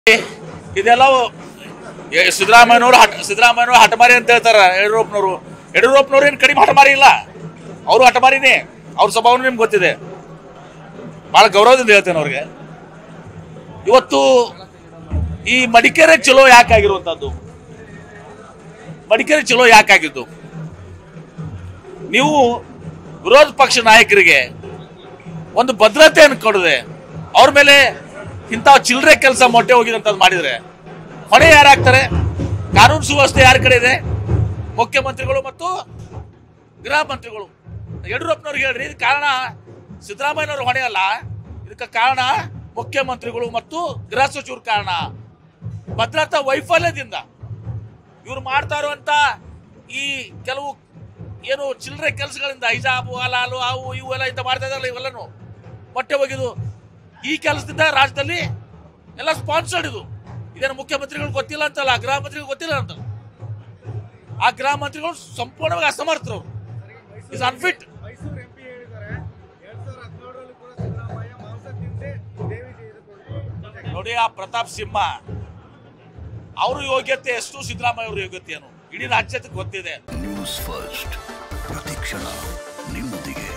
ಇದೆಲ್ಲ ಸಿದ್ದರಾಮಯ್ಯನವರು ಹಠ ಸಿದ್ದರಾಮಯ್ಯನವರು ಹಠಮಾರಿ ಅಂತ ಹೇಳ್ತಾರ ಯಡಿಯೂರಪ್ಪನವರು ಯಡಿಯೂರಪ್ಪನವ್ರು ಏನು ಕಡಿಮೆ ಹಠಮಾರಿ ಇಲ್ಲ ಅವರು ಹಠಮಾರಿನೇ ಅವ್ರ ಸ್ವಭಾವನೂ ನಿಮ್ಗೆ ಗೊತ್ತಿದೆ ಬಹಳ ಗೌರವದಿಂದ ಹೇಳ್ತೇನೆ ಅವ್ರಿಗೆ ಇವತ್ತು ಈ ಮಡಿಕೇರಿ ಚಲೋ ಯಾಕಾಗಿರುವಂತದ್ದು ಮಡಿಕೇರಿ ಚಲೋ ಯಾಕಾಗಿದ್ದು ನೀವು ವಿರೋಧ ಪಕ್ಷ ನಾಯಕರಿಗೆ ಒಂದು ಭದ್ರತೆಯನ್ನು ಕೊಡದೆ ಅವ್ರ ಮೇಲೆ ಇಂಥ ಚಿಲ್ಲರೆ ಕೆಲಸ ಮೊಟ್ಟೆ ಹೋಗಿದಂಥದ್ದು ಮಾಡಿದ್ರೆ ಹೊಣೆ ಯಾರಾಗ್ತಾರೆ ಕಾನೂನು ಸುವ್ಯವಸ್ಥೆ ಯಾರ ಕಡೆ ಇದೆ ಮುಖ್ಯಮಂತ್ರಿಗಳು ಮತ್ತು ಗೃಹ ಮಂತ್ರಿಗಳು ಯಡಿಯೂರಪ್ಪನವ್ರಿಗೆ ಹೇಳ್ರಿ ಇದು ಕಾರಣ ಸಿದ್ದರಾಮಯ್ಯನವ್ರ ಹೊಣೆ ಅಲ್ಲ ಇದಕ್ಕೆ ಕಾರಣ ಮುಖ್ಯಮಂತ್ರಿಗಳು ಮತ್ತು ಗೃಹ ಸಚಿವರು ಕಾರಣ ಭದ್ರತಾ ವೈಫಲ್ಯದಿಂದ ಇವ್ರು ಮಾಡ್ತಾ ಇರುವಂತ ಈ ಕೆಲವು ಏನು ಚಿಲ್ಲರೆ ಕೆಲಸಗಳಿಂದ ಹಿಜಾಬು ಹಲಾಲು ಅವು ಇವು ಎಲ್ಲ ಇಂತ ಮಾಡ್ತಾ ಇದಾರಲ್ಲ ಇವೆಲ್ಲನು ಮೊಟ್ಟೆ ಹೋಗಿದ್ದು ಈ ಕೆಲಸದಿಂದ ರಾಜ್ಯದಲ್ಲಿ ಎಲ್ಲ ಸ್ಪಾನ್ಸರ್ಡ್ ಇದು ಇದೇನು ಮುಖ್ಯಮಂತ್ರಿಗಳು ಗೊತ್ತಿಲ್ಲ ಅಂತಲ್ಲ ಗೃಹ ಮಂತ್ರಿಗಳು ಗೊತ್ತಿಲ್ಲ ಅಂತ ಆ ಗೃಹ ಮಂತ್ರಿಗಳು ಸಂಪೂರ್ಣವಾಗಿ ಅಸಮರ್ಥರು ಇಸ್ ಅನ್ಫಿಟ್ ಮೈಸೂರು ಎಂಪಿ ಹೇಳಿದ್ದಾರೆ ಎರಡ್ ಸಾವಿರದ ಹದಿನೇಳರಲ್ಲೂ ಕೂಡ ಸಿದ್ದರಾಮಯ್ಯ ಮಾಂಸ ತಿಂದೆ ದೇವಿ ತೆಗೆದುಕೊಂಡು ನೋಡಿ ಆ ಪ್ರತಾಪ್ ಸಿಂಹ ಅವ್ರ ಯೋಗ್ಯತೆ ಎಷ್ಟು ಸಿದ್ದರಾಮಯ್ಯ ಅವ್ರ ಯೋಗ್ಯತೆ ಏನು ಇಡೀ ರಾಜ್ಯಕ್ಕೆ ಗೊತ್ತಿದೆ ನ್ಯೂಸ್ ಫಸ್ಟ್ ಪ್ರತಿಕ್ಷಣ ನಿಮ್ಮೊಂದಿಗೆ